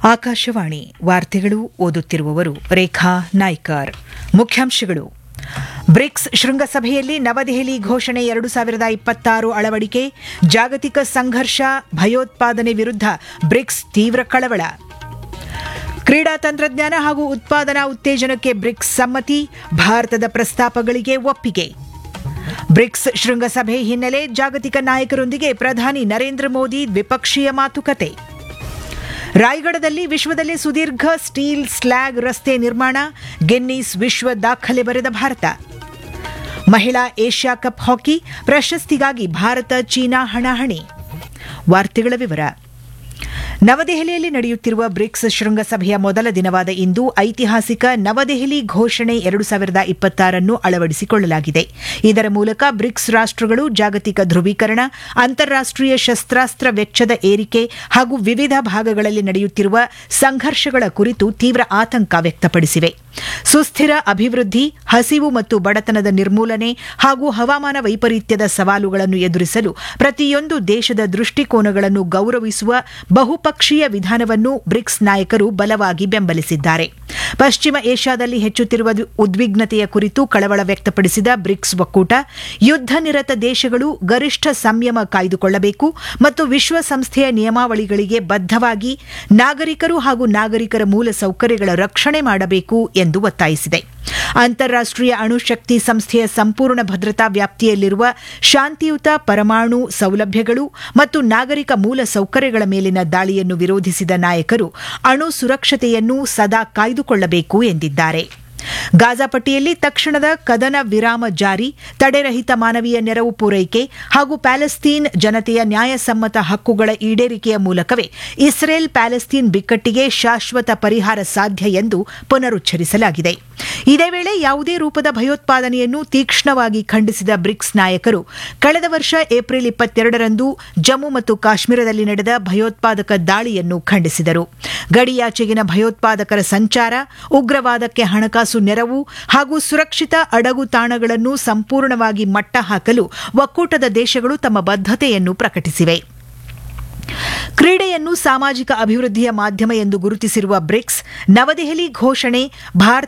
ಆಕಾಶವಾಣಿ ವಾರ್ತೆಗಳು ಓದುತ್ತಿರುವವರು ರೇಖಾ ನಾಯ್ಕರ್ ಮುಖ್ಯಾಂಶಗಳು ಬ್ರಿಕ್ಸ್ ಶೃಂಗಸಭೆಯಲ್ಲಿ ನವದೆಹಲಿ ಘೋಷಣೆ ಎರಡು ಸಾವಿರದ ಇಪ್ಪತ್ತಾರು ಅಳವಡಿಕೆ ಜಾಗತಿಕ ಸಂಘರ್ಷ ಭಯೋತ್ಪಾದನೆ ವಿರುದ್ಧ ಬ್ರಿಕ್ಸ್ ತೀವ್ರ ಕಳವಳ ಕ್ರೀಡಾ ತಂತ್ರಜ್ಞಾನ ಹಾಗೂ ಉತ್ಪಾದನಾ ಉತ್ತೇಜನಕ್ಕೆ ಬ್ರಿಕ್ಸ್ ಸಮ್ಮತಿ ಭಾರತದ ಪ್ರಸ್ತಾಪಗಳಿಗೆ ಒಪ್ಪಿಗೆ ಬ್ರಿಕ್ಸ್ ಶೃಂಗಸಭೆ ಹಿನ್ನೆಲೆ ಜಾಗತಿಕ ನಾಯಕರೊಂದಿಗೆ ಪ್ರಧಾನಿ ನರೇಂದ್ರ ಮೋದಿ ದ್ವಿಪಕ್ಷೀಯ ಮಾತುಕತೆ ರಾಯಗಢದಲ್ಲಿ ವಿಶ್ವದಲ್ಲೇ ಸುದೀರ್ಘ ಸ್ಟೀಲ್ ಸ್ಲ್ಯಾಗ್ ರಸ್ತೆ ನಿರ್ಮಾಣ ಗಿನ್ನೀಸ್ ವಿಶ್ವ ದಾಖಲೆ ಬರೆದ ಭಾರತ ಮಹಿಳಾ ಏಷ್ಯಾ ಕಪ್ ಹಾಕಿ ಪ್ರಶಸ್ತಿಗಾಗಿ ಭಾರತ ಚೀನಾ ಹಣಾಹಣಿ ವಾರ್ತೆಗಳ ವಿವರ ನವದೆಹಲಿಯಲ್ಲಿ ನಡೆಯುತ್ತಿರುವ ಬ್ರಿಕ್ಸ್ ಶೃಂಗಸಭೆಯ ಮೊದಲ ದಿನವಾದ ಇಂದು ಐತಿಹಾಸಿಕ ನವದೆಹಲಿ ಘೋಷಣೆ ಎರಡು ಸಾವಿರದ ಇಪ್ಪತ್ತಾರನ್ನು ಅಳವಡಿಸಿಕೊಳ್ಳಲಾಗಿದೆ ಇದರ ಮೂಲಕ ಬ್ರಿಕ್ಸ್ ರಾಷ್ಟ್ರಗಳು ಜಾಗತಿಕ ಧ್ರುವೀಕರಣ ಅಂತಾರಾಷ್ಟೀಯ ಶಸ್ತ್ರಾಸ್ತ್ರ ವೆಚ್ಚದ ಏರಿಕೆ ಹಾಗೂ ವಿವಿಧ ಭಾಗಗಳಲ್ಲಿ ನಡೆಯುತ್ತಿರುವ ಸಂಘರ್ಷಗಳ ಕುರಿತು ತೀವ್ರ ಆತಂಕ ವ್ಯಕ್ತಪಡಿಸಿವೆ ಸುಸ್ಥಿರ ಅಭಿವೃದ್ಧಿ ಹಸಿವು ಮತ್ತು ಬಡತನದ ನಿರ್ಮೂಲನೆ ಹಾಗೂ ಹವಾಮಾನ ವೈಪರೀತ್ಯದ ಸವಾಲುಗಳನ್ನು ಎದುರಿಸಲು ಪ್ರತಿಯೊಂದು ದೇಶದ ದೃಷ್ಟಿಕೋನಗಳನ್ನು ಗೌರವಿಸುವ ಬಹುಪಕ್ಷೀಯ ವಿಧಾನವನ್ನು ಬ್ರಿಕ್ಸ್ ನಾಯಕರು ಬಲವಾಗಿ ಬೆಂಬಲಿಸಿದ್ದಾರೆ ಪಶ್ಚಿಮ ಏಷ್ಯಾದಲ್ಲಿ ಹೆಚ್ಚುತ್ತಿರುವ ಉದ್ವಿಗ್ನತೆಯ ಕುರಿತು ಕಳವಳ ವ್ಯಕ್ತಪಡಿಸಿದ ಬ್ರಿಕ್ಸ್ ಒಕ್ಕೂಟ ಯುದ್ಧ ನಿರತ ದೇಶಗಳು ಗರಿಷ್ಠ ಸಂಯಮ ಕಾಯ್ದುಕೊಳ್ಳಬೇಕು ಮತ್ತು ವಿಶ್ವಸಂಸ್ಥೆಯ ನಿಯಮಾವಳಿಗಳಿಗೆ ಬದ್ಧವಾಗಿ ನಾಗರಿಕರು ಹಾಗೂ ನಾಗರಿಕರ ಮೂಲ ಸೌಕರ್ಯಗಳ ರಕ್ಷಣೆ ಮಾಡಬೇಕು ಎಂದು ಒತ್ತಾಯಿಸಿದೆ ಅಂತಾರಾಷ್ಟೀಯ ಅಣುಶಕ್ತಿ ಸಂಸ್ಥೆಯ ಸಂಪೂರ್ಣ ಭದ್ರತಾ ವ್ಯಾಪ್ತಿಯಲ್ಲಿರುವ ಶಾಂತಿಯುತ ಪರಮಾಣು ಸೌಲಭ್ಯಗಳು ಮತ್ತು ನಾಗರಿಕ ಮೂಲ ಸೌಕರ್ಯಗಳ ಮೇಲಿನ ದಾಳಿಯನ್ನು ವಿರೋಧಿಸಿದ ನಾಯಕರು ಅಣು ಸುರಕ್ಷತೆಯನ್ನು ಸದಾ ಕಾಯ್ದುಕೊಳ್ಳಬೇಕು ಎಂದಿದ್ದಾರೆ ಗಾಜಾಪಟ್ಟಿಯಲ್ಲಿ ತಕ್ಷಣದ ಕದನ ವಿರಾಮ ಜಾರಿ ತಡೆರಹಿತ ಮಾನವೀಯ ನೆರವು ಪೂರೈಕೆ ಹಾಗೂ ಪ್ಯಾಲೆಸ್ತೀನ್ ಜನತೆಯ ನ್ಯಾಯಸಮ್ಮತ ಹಕ್ಕುಗಳ ಈಡೇರಿಕೆಯ ಮೂಲಕವೇ ಇಸ್ರೇಲ್ ಪ್ಯಾಲೆಸ್ತೀನ್ ಬಿಕ್ಕಟ್ಟಿಗೆ ಶಾಶ್ವತ ಪರಿಹಾರ ಸಾಧ್ಯ ಎಂದು ಪುನರುಚ್ಚರಿಸಲಾಗಿದೆ ಇದೇ ವೇಳೆ ಯಾವುದೇ ರೂಪದ ಭಯೋತ್ಪಾದನೆಯನ್ನು ತೀಕ್ಷ್ಣವಾಗಿ ಖಂಡಿಸಿದ ಬ್ರಿಕ್ಸ್ ನಾಯಕರು ಕಳೆದ ವರ್ಷ ಏಪ್ರಿಲ್ ಇಪ್ಪತ್ತೆರಡರಂದು ಜಮ್ಮು ಮತ್ತು ಕಾಶ್ಮೀರದಲ್ಲಿ ನಡೆದ ಭಯೋತ್ಪಾದಕ ದಾಳಿಯನ್ನು ಖಂಡಿಸಿದರು ಗಡಿಯಾಚೆಗಿನ ಭಯೋತ್ಪಾದಕರ ಸಂಚಾರ ಉಗ್ರವಾದಕ್ಕೆ ಹಣಕಾಸು ನೆರವು ಹಾಗೂ ಸುರಕ್ಷಿತ ಅಡಗು ತಾಣಗಳನ್ನು ಸಂಪೂರ್ಣವಾಗಿ ಮಟ್ಟ ಹಾಕಲು ಒಕ್ಕೂಟದ ದೇಶಗಳು ತಮ್ಮ ಬದ್ಧತೆಯನ್ನು ಪ್ರಕಟಿಸಿವೆ ಕ್ರೀಡೆಯನ್ನು ಸಾಮಾಜಿಕ ಅಭಿವೃದ್ಧಿಯ ಮಾಧ್ಯಮ ಎಂದು ಗುರುತಿಸಿರುವ ಬ್ರಿಕ್ಸ್ ನವದೆಹಲಿ ಘೋಷಣೆ ಭಾರತ